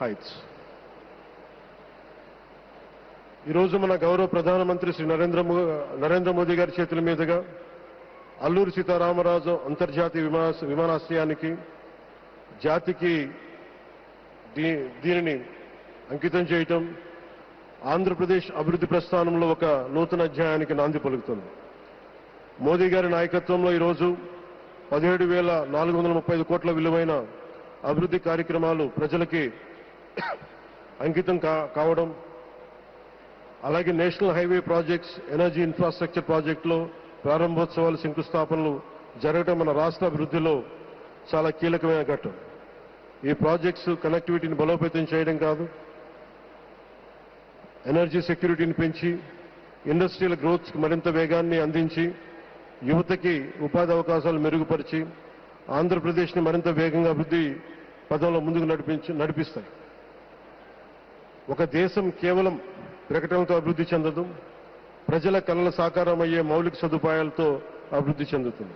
heights. ఈరోజు మన గౌరవ ప్రధానమంత్రి శ్రీ నరేంద్ర మో నరేంద్ర మోదీ గారి చేతుల మీదుగా అల్లూరి సీతారామరాజు అంతర్జాతీయ విమాన విమానాశ్రయానికి జాతికి దీ దీనిని అంకితం చేయటం ఆంధ్రప్రదేశ్ అభివృద్ధి ప్రస్థానంలో ఒక నూతన అధ్యాయానికి నాంది పలుకుతుంది మోదీ గారి నాయకత్వంలో ఈరోజు పదిహేడు వేల నాలుగు వందల ముప్పై ఐదు కోట్ల విలువైన అభివృద్ధి కార్యక్రమాలు ప్రజలకి అంకితం కా- కావడం అలాగే national highway projects energy infrastructure ప్రాజెక్టులో ప్రారంభోత్సవాలు శంకుస్థాపనలు జరగడం మన రాష్ట్ర అభివృద్ధిలో చాలా కీలకమైన ఘట్టం ఈ ప్రాజెక్ట్స్ కనెక్టివిటీని బలోపేతం చేయడం కాదు ఎనర్జీ సెక్యూరిటీని పెంచి ఇండస్ట్రియల్ గ్రోత్కి మరింత వేగాన్ని అందించి యువతకి ఉపాధి అవకాశాలు మెరుగుపరిచి ఆంధ్రప్రదేశ్ని మరింత వేగంగా అభివృద్ధి పదంలో ముందుకు నడిపించి నడిపిస్తాయి ఒక దేశం కేవలం ప్రకటనలతో అభివృద్ధి చెందదు ప్రజల కళల సాకారం అయ్యే మౌలిక సదుపాయాలతో అభివృద్ధి చెందుతుంది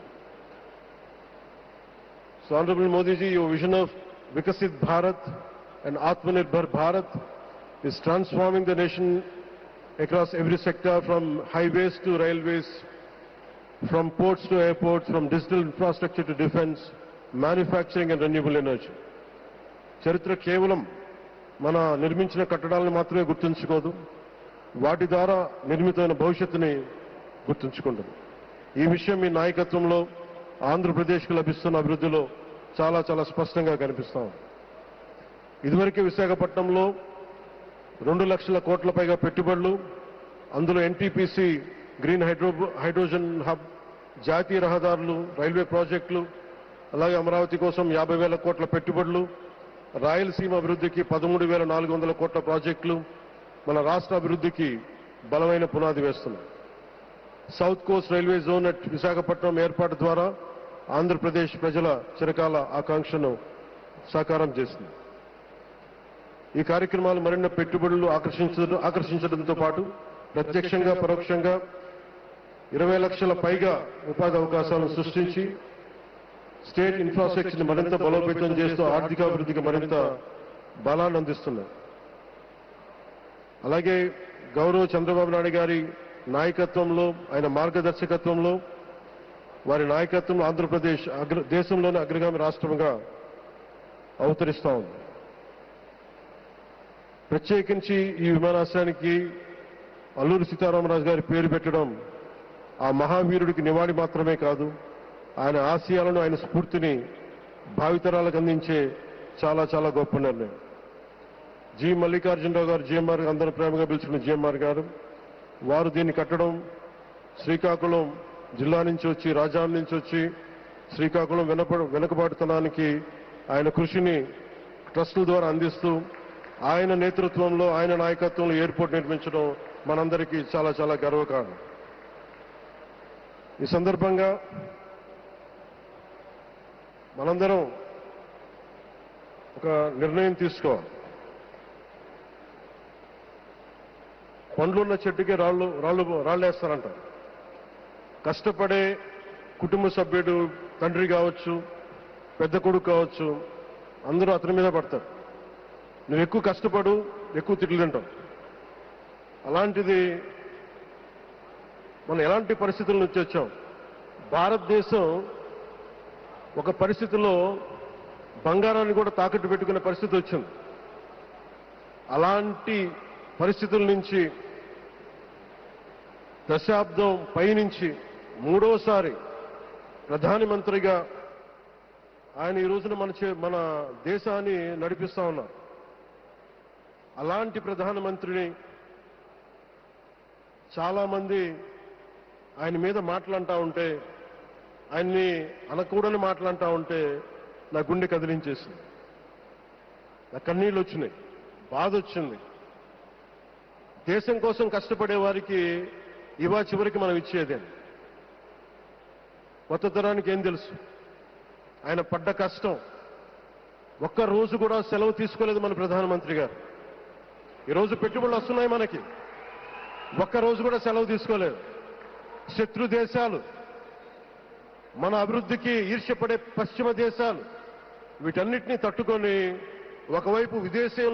So Honorable Modi ji, your vision of Vikasit Bharat and Atmanirbhar Bharat is transforming the nation across every sector from highways to railways, from ports to airports, from digital infrastructure to defense, manufacturing and renewable energy. చరిత్ర కేవలం మన నిర్మించిన కట్టడాలను మాత్రమే గుర్తుంచుకోదు వాటి ద్వారా నిర్మితమైన భవిష్యత్తుని గుర్తుంచుకుంటుంది ఈ విషయం మీ నాయకత్వంలో ఆంధ్రప్రదేశ్కు లభిస్తున్న అభివృద్ధిలో చాలా చాలా స్పష్టంగా కనిపిస్తా ఉంది ఇదివరకే విశాఖపట్నంలో రెండు లక్షల కోట్ల పైగా పెట్టుబడులు అందులో NTPC green hydro hydrogen hub జాతీయ రహదారులు రైల్వే ప్రాజెక్టులు అలాగే అమరావతి కోసం యాభై వేల కోట్ల పెట్టుబడులు రాయలసీమ అభివృద్ధికి పదమూడు వేల నాలుగు వందల కోట్ల ప్రాజెక్టులు మన రాష్ట్ర అభివృద్ధికి బలమైన పునాది వేస్తున్నాయి south Coast railway zone at Visakhapatnam ఏర్పాటు ద్వారా ఆంధ్రప్రదేశ్ ప్రజల చిరకాల ఆకాంక్షను సాకారం చేసింది ఈ కార్యక్రమాలు మరిన్న పెట్టుబడులు ఆకర్షించడం ఆకర్షించడంతో పాటు ప్రత్యక్షంగా పరోక్షంగా ఇరవై లక్షల పైగా ఉపాధి అవకాశాలను సృష్టించి స్టేట్ ఇన్ఫ్రాస్ట్రక్చర్ని మరింత బలోపేతం చేస్తూ ఆర్థికాభివృద్ధికి మరింత బలాన్ని అందిస్తున్నాయి అలాగే గౌరవ చంద్రబాబు నాయుడు గారి నాయకత్వంలో ఆయన మార్గదర్శకత్వంలో వారి నాయకత్వంలో ఆంధ్రప్రదేశ్ అగ్ర దేశంలోని అగ్రగామి రాష్ట్రంగా అవతరిస్తా ఉంది ప్రత్యేకించి ఈ విమానాశ్రయానికి అల్లూరి సీతారామరాజు గారి పేరు పెట్టడం ఆ మహావీరుడికి నివాళి మాత్రమే కాదు ఆయన ఆశయాలను ఆయన స్ఫూర్తిని భావితరాలకు అందించే చాలా చాలా గొప్ప నిర్ణయం జి మల్లికార్జునరావు గారు జిఎంఆర్ అందరూ ప్రేమగా పిలుచుకున్న జిఎంఆర్ గారు వారు దీన్ని కట్టడం శ్రీకాకుళం జిల్లా నుంచి వచ్చి రాజాం నుంచి వచ్చి శ్రీకాకుళం వెనప వెనుకబాటుతనానికి ఆయన కృషిని ట్రస్టుల ద్వారా అందిస్తూ ఆయన నేతృత్వంలో ఆయన నాయకత్వంలో ఎయిర్పోర్ట్ నిర్మించడం మనందరికీ చాలా చాలా గర్వకారణం ఈ సందర్భంగా మనందరం ఒక నిర్ణయం తీసుకోవాలి పండ్లున్న చెట్టుకే రాళ్ళు రాళ్ళు రాళ్ళేస్తారంటారు కష్టపడే కుటుంబ సభ్యుడు తండ్రి కావచ్చు పెద్ద కొడుకు కావచ్చు అందరూ అతని మీద పడతారు నువ్వు ఎక్కువ కష్టపడు ఎక్కువ తిట్లు తింటావు అలాంటిది మనం ఎలాంటి పరిస్థితుల నుంచి వచ్చాం భారతదేశం ఒక పరిస్థితిలో బంగారాన్ని కూడా తాకట్టు పెట్టుకునే పరిస్థితి వచ్చింది అలాంటి పరిస్థితుల నుంచి దశాబ్దం పైనుంచి మూడోసారి ప్రధానమంత్రిగా ఆయన ఈ రోజున మన చే- మన దేశాన్ని నడిపిస్తా ఉన్నారు అలాంటి ప్రధానమంత్రిని చాలా మంది ఆయన మీద మాటలంటా ఉంటే ఆయన్ని అనకూడని మాటలంటా ఉంటే నా గుండె కదిలించేసింది నా కన్నీళ్ళు వచ్చినాయి బాధ వచ్చింది దేశం కోసం కష్టపడే వారికి ఇవా చివరికి మనం ఇచ్చేదే కొత్త తరానికి ఏం తెలుసు ఆయన పడ్డ కష్టం ఒక్క రోజు కూడా సెలవు తీసుకోలేదు మన ప్రధానమంత్రి గారు ఈరోజు పెట్టుబడులు వస్తున్నాయి మనకి ఒక్క రోజు కూడా సెలవు తీసుకోలేదు శత్రు దేశాలు మన అభివృద్ధికి ఈర్ష్యపడే పశ్చిమ దేశాలు వీటన్నిటినీ తట్టుకొని ఒకవైపు విదేశీ